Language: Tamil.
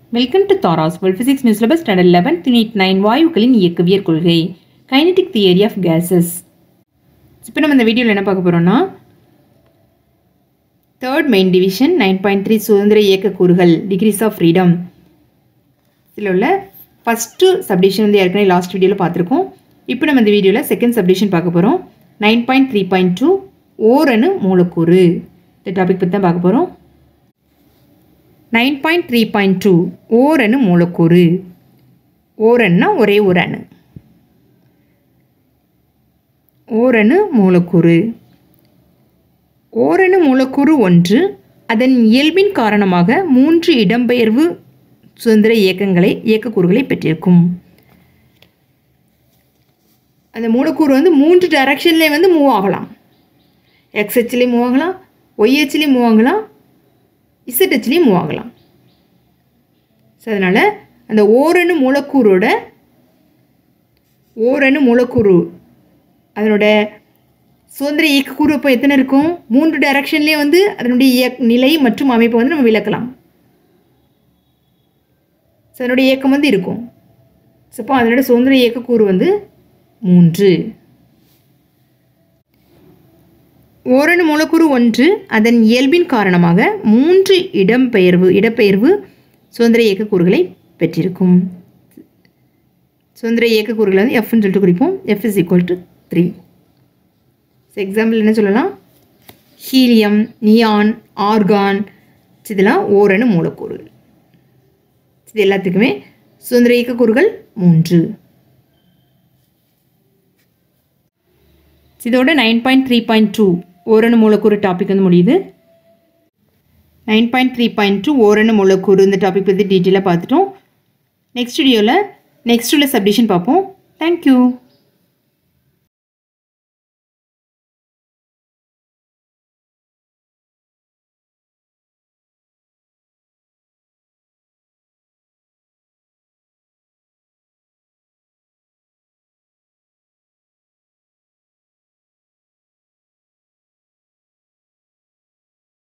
welcome to Thara's well physics news syllabus standard eleven unit nine வாயுக்களின் இயக்கவியல் கொள்கை கைனடிக் தியரி ஆஃப் கேசஸ் இப்போ நம்ம இந்த வீடியோவில் என்ன பார்க்க போகிறோம்னா third main division nine point three சுதந்திர இயக்க கூறுகள் டிகிரிஸ் ஆஃப் ஃப்ரீடம் இதில் உள்ள ஃபஸ்ட்டு சப்டிஷன் வந்து ஏற்கனவே லாஸ்ட் வீடியோவில் பார்த்துருக்கோம் இப்போ நம்ம இந்த வீடியோவில் செகண்ட் சப்டிஷன் பார்க்க போகிறோம் nine point three point two ஓரணு மூலக்கூறு இந்த டாபிக் பற்றி தான் பார்க்க போகிறோம் nine point three point two ஓரணு மூலக்கூறு ஓரன்னா ஒரே ஒரு அணு ஓரணு மூலக்கூறு ஓரணு மூலக்கூறு ஒன்று அதன் இயல்பின் காரணமாக மூன்று இடம்பெயர்வு சுதந்திர இயக்கங்களை இயக்கக்கூறுகளை பெற்றிருக்கும் அந்த மூலக்கூறு வந்து மூன்று டைரக்ஷன்லேயே வந்து மூவ் ஆகலாம் எக்ஸ்ஹெச்லேயும் மூவ் ஆகலாம் ஒய்ஹெச்லேயும் மூவ் ஆகலாம் இசட்ஹெச்லேயும் மூவ் ஆகலாம் ஸோ அதனால் அந்த ஓரணு மூலக்கூறோட ஓரணு மூலக்கூறு அதனோட சுதந்திர இயக்கக்கூறு இப்போ எத்தனை இருக்கும் மூன்று டைரக்ஷன்லேயே வந்து அதனுடைய இயக் நிலை மற்றும் அமைப்பை வந்து நம்ம விளக்கலாம் ஸோ அதனுடைய இயக்கம் வந்து இருக்கும் ஸோ அப்போ அதனோட சுதந்திர இயக்கக்கூறு வந்து மூன்று ஓரணு மூலக்கூறு ஒன்று அதன் இயல்பின் காரணமாக மூன்று இடம்பெயர்வு இடப்பெயர்வு சுதந்திர இயக்கக்கூறுகளை பெற்றிருக்கும் சுதந்திர இயக்கக்கூறுகளை வந்து எஃப்னு சொல்லிட்டு குறிப்போம் F is equal to three so example என்ன சொல்லலாம் ஹீலியம் நியான் ஆர்கான் இதெல்லாம் ஓரணு மூலக்கூறுகள் இது எல்லாத்துக்குமே சுதந்திர இயக்கக்கூறுகள் மூன்று இதோட nine point three point two ஓரணு மூலக்கூறு டாபிக் வந்து முடியுது nine point three point two ஓரணு மூலக்கூறு இந்த டாபிக் பற்றி டீட்டெயிலாக பார்த்துட்டோம் நெக்ஸ்ட் வீடியோவில் நெக்ஸ்ட் உள்ள சப்டிஷன் பார்ப்போம் தேங்க்யூ